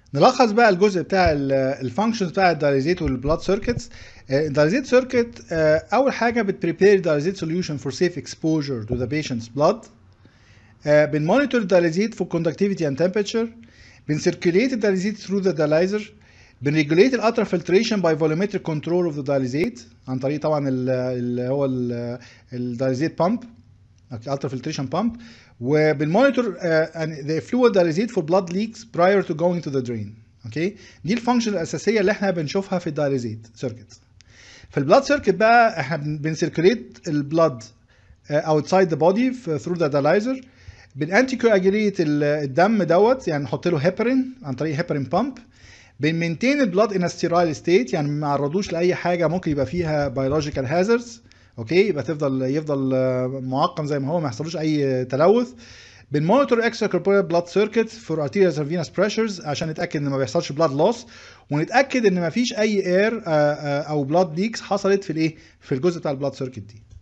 نلخص بقى الجزء بتاع الفانكشنز بتاع الدايليزيت والبلاد سيركتس الدايليزيت سيركت اول حاجه بتبريبير دايليزيت سوليوشن فور سيف اكسبوجر تو ذا بيشنتس بلاد بنمونيتور الدايليزيت فور كوندكتيفيتي اند تمبرتشر بنسيركيوليت الدايليزيت ثرو ذا دايلايزر بنريجوليت الالترا فلتريشن باي فولومتريك كنترول اوف ذا دايليزيت عن طريق طبعا اللي هو الدايليزيت بامب الترا فلتريشن بامب وبنمونيتور ذا فلويد دايليزيت فور بلاد ليكس براير تو جوينج تو ذا درين اوكي دي الفانكشن الاساسيه اللي احنا بنشوفها في الدايليزيت سيركت في البلاد سيركت بقى احنا بنسيركوليت البلاد اوتسايد ذا بودي ثرو ذا دايلايزر بنانتي كواجوليت الدم دوت يعني نحط له هيبرين عن طريق هيبرين بامب بنمنتين البلاد ان ستيرايل ستيت يعني ما نعرضوش لاي حاجه ممكن يبقى فيها بيولوجيكال هازاردز اوكي يبقى تفضل يفضل معقم زي ما هو ما يحصلوش اي تلوث بنمونيتور اكسترا كوربورال بلاد سيركت فور ارتيريال فينس بريشرز عشان نتاكد ان ما بيحصلش بلاد لوس ونتاكد ان ما فيش اي اير او بلاد ليكس حصلت في الايه في الجزء بتاع البلاد سيركت دي